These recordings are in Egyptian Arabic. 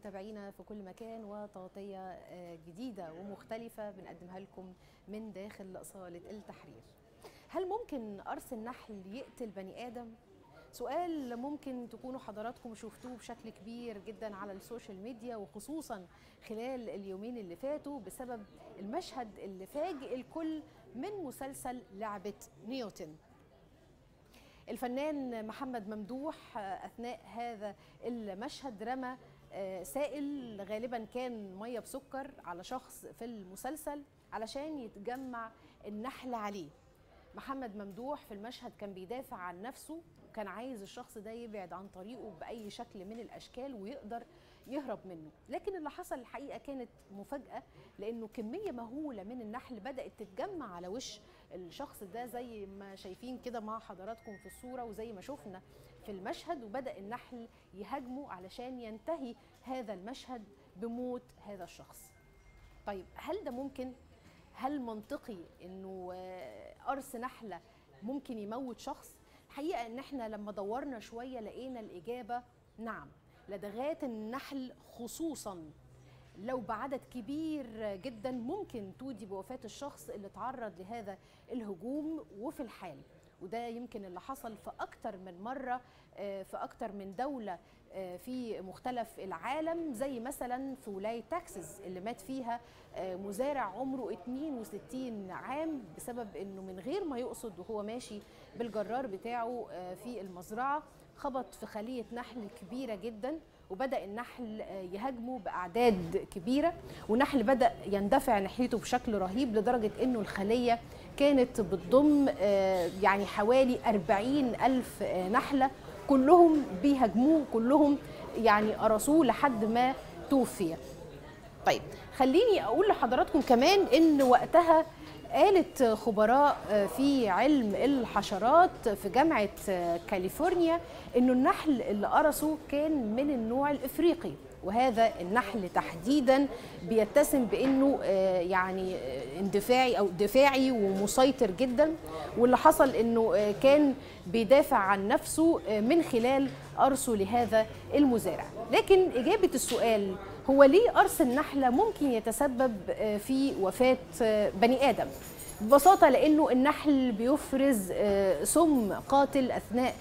متابعينا في كل مكان وتغطية جديدة ومختلفة بنقدمها لكم من داخل صالة التحرير هل ممكن قرص النحل يقتل بني آدم؟ سؤال ممكن تكونوا حضراتكم شفتوه بشكل كبير جدا على السوشيال ميديا وخصوصا خلال اليومين اللي فاتوا بسبب المشهد اللي فاجئ الكل من مسلسل لعبة نيوتن الفنان محمد ممدوح اثناء هذا المشهد رمى سائل غالبا كان ميه بسكر على شخص في المسلسل علشان يتجمع النحل عليه محمد ممدوح في المشهد كان بيدافع عن نفسه وكان عايز الشخص ده يبعد عن طريقه باي شكل من الاشكال ويقدر يهرب منه لكن اللي حصل الحقيقه كانت مفاجاه لانه كميه مهوله من النحل بدات تتجمع على وش الشخص ده زي ما شايفين كده مع حضراتكم في الصوره وزي ما شفنا في المشهد وبدا النحل يهاجمه علشان ينتهي هذا المشهد بموت هذا الشخص طيب هل ده ممكن هل منطقي انه قرص نحله ممكن يموت شخص الحقيقه ان احنا لما دورنا شويه لقينا الاجابه نعم لدغات النحل خصوصا لو بعدد كبير جدا ممكن تودي بوفاه الشخص اللي تعرض لهذا الهجوم وفي الحال وده يمكن اللي حصل في أكتر من مرة في أكتر من دولة في مختلف العالم زي مثلا في ولاية تكساس اللي مات فيها مزارع عمره 62 عام بسبب انه من غير ما يقصد وهو ماشي بالجرار بتاعه في المزرعة خبط في خلية نحل كبيرة جدا وبدا النحل يهاجمه باعداد كبيره والنحل بدا يندفع ناحيته بشكل رهيب لدرجه انه الخليه كانت بتضم يعني حوالي 40 ألف نحلة كلهم بيهاجموه كلهم يعني قرصوه لحد ما توفي طيب خليني أقول لحضراتكم كمان إن وقتها قالت خبراء في علم الحشرات في جامعة كاليفورنيا إنه النحل اللي قرصه كان من النوع الإفريقي وهذا النحل تحديدا بيتسم بانه يعني اندفاعي او دفاعي ومسيطر جدا واللي حصل انه كان بيدافع عن نفسه من خلال قرصه لهذا المزارع لكن اجابه السؤال هو ليه قرص النحله ممكن يتسبب في وفاه بني ادم ببساطه لانه النحل بيفرز سم قاتل اثناء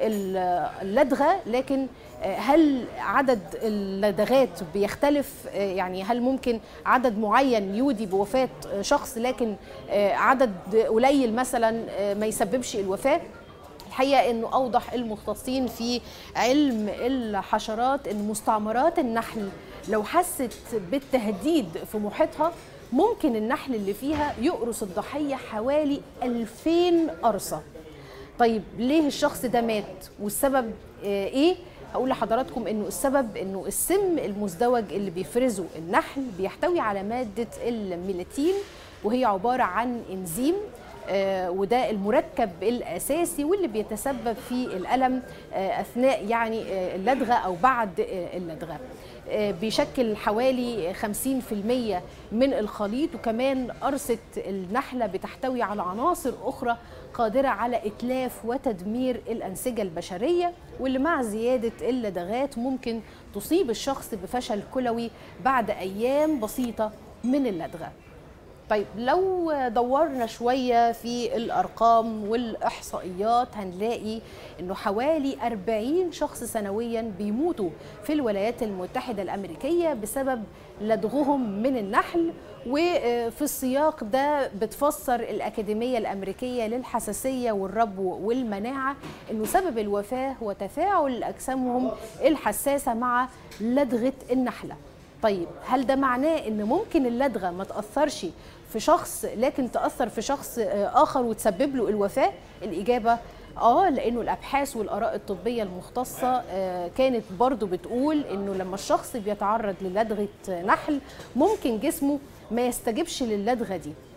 اللدغه لكن هل عدد اللدغات بيختلف يعني هل ممكن عدد معين يودي بوفاه شخص لكن عدد قليل مثلا ما يسببش الوفاه الحقيقه انه اوضح المختصين في علم الحشرات ان مستعمرات النحل لو حست بالتهديد في محيطها ممكن النحل اللي فيها يقرص الضحيه حوالي 2000 قرصه طيب ليه الشخص ده مات والسبب ايه هقول لحضراتكم انه السبب انه السم المزدوج اللي بيفرزه النحل بيحتوي على ماده الميلاتين وهي عباره عن انزيم آه وده المركب الاساسي واللي بيتسبب في الالم آه اثناء يعني آه اللدغه او بعد اللدغه بيشكل حوالي 50% من الخليط وكمان قرصة النحلة بتحتوي على عناصر أخرى قادرة على إتلاف وتدمير الأنسجة البشرية واللي مع زيادة اللدغات ممكن تصيب الشخص بفشل كلوي بعد أيام بسيطة من اللدغة طيب لو دورنا شوية في الأرقام والإحصائيات هنلاقي أنه حوالي 40 شخص سنويا بيموتوا في الولايات المتحدة الأمريكية بسبب لدغهم من النحل وفي السياق ده بتفسر الأكاديمية الأمريكية للحساسية والربو والمناعة أنه سبب الوفاة هو تفاعل أجسامهم الحساسة مع لدغة النحلة طيب هل ده معناه ان ممكن اللدغه ما تاثرش في شخص لكن تاثر في شخص اخر وتسبب له الوفاه الاجابه اه لانه الابحاث والاراء الطبيه المختصه كانت برضو بتقول انه لما الشخص بيتعرض للدغه نحل ممكن جسمه ما يستجبش للدغه دي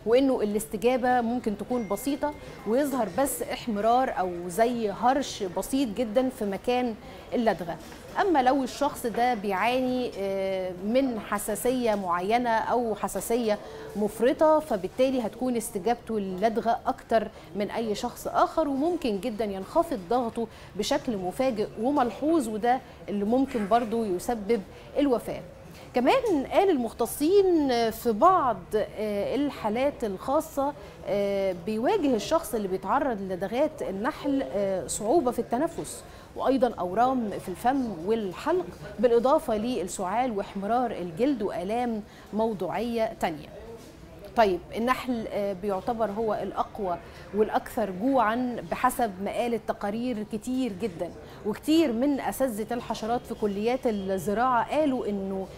وانه الاستجابه ممكن تكون بسيطه ويظهر بس احمرار او زي هرش بسيط جدا في مكان اللدغه اما لو الشخص ده بيعاني من حساسيه معينه او حساسيه مفرطه فبالتالي هتكون استجابته للدغه اكتر من اي شخص اخر وممكن جدا ينخفض ضغطه بشكل مفاجئ وملحوظ وده اللي ممكن برضو يسبب الوفاه كمان قال المختصين في بعض الحالات الخاصة بيواجه الشخص اللي بيتعرض لدغات النحل صعوبة في التنفس وأيضا أورام في الفم والحلق بالإضافة للسعال واحمرار الجلد وآلام موضوعية تانية طيب النحل بيعتبر هو الأقوى والأكثر جوعا بحسب ما قالت تقارير كتير جدا وكتير من أساتذة الحشرات في كليات الزراعة قالوا إنه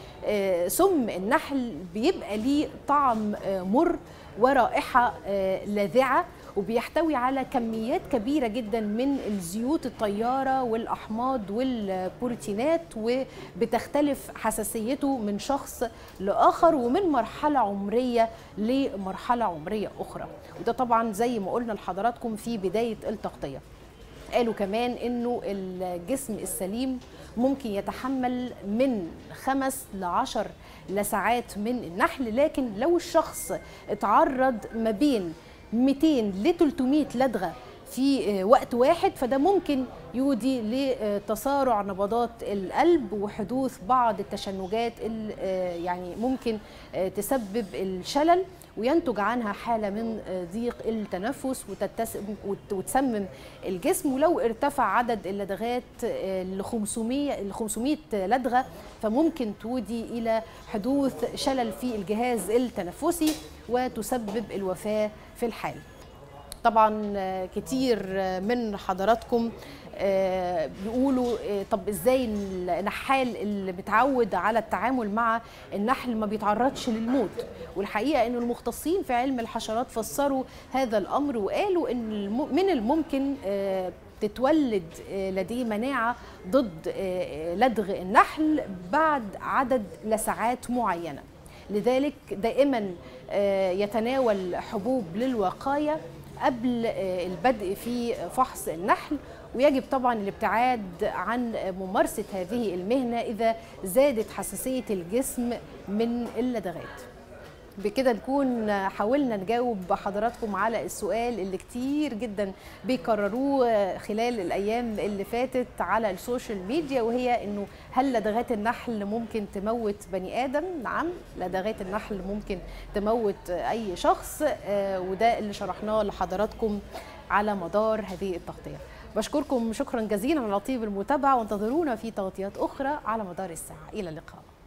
سم النحل بيبقى ليه طعم مر ورائحة لاذعة وبيحتوي على كميات كبيرة جدا من الزيوت الطيارة والأحماض والبروتينات وبتختلف حساسيته من شخص لآخر ومن مرحلة عمرية لمرحلة عمرية أخرى وده طبعا زي ما قلنا لحضراتكم في بداية التغطية قالوا كمان انه الجسم السليم ممكن يتحمل من خمس لعشر لساعات من النحل لكن لو الشخص اتعرض ما بين 200 ل 300 لدغه في وقت واحد فده ممكن يودي لتسارع نبضات القلب وحدوث بعض التشنجات اللي يعني ممكن تسبب الشلل وينتج عنها حالة من ضيق التنفس وتسمم الجسم ولو ارتفع عدد اللدغات ل 500 ل 500 لدغة فممكن تودي إلى حدوث شلل في الجهاز التنفسي وتسبب الوفاة في الحال طبعا كتير من حضراتكم بيقولوا طب ازاي النحال اللي متعود على التعامل مع النحل ما بيتعرضش للموت والحقيقه ان المختصين في علم الحشرات فسروا هذا الامر وقالوا ان من الممكن تتولد لديه مناعه ضد لدغ النحل بعد عدد لساعات معينه لذلك دائما يتناول حبوب للوقايه قبل البدء في فحص النحل ويجب طبعا الابتعاد عن ممارسة هذه المهنة إذا زادت حساسية الجسم من اللدغات بكده نكون حاولنا نجاوب حضراتكم على السؤال اللي كتير جدا بيكرروه خلال الايام اللي فاتت على السوشيال ميديا وهي انه هل لدغات النحل ممكن تموت بني ادم نعم لدغات النحل ممكن تموت اي شخص وده اللي شرحناه لحضراتكم على مدار هذه التغطيه بشكركم شكرا جزيلا على طيب المتابعه وانتظرونا في تغطيات اخرى على مدار الساعه الى اللقاء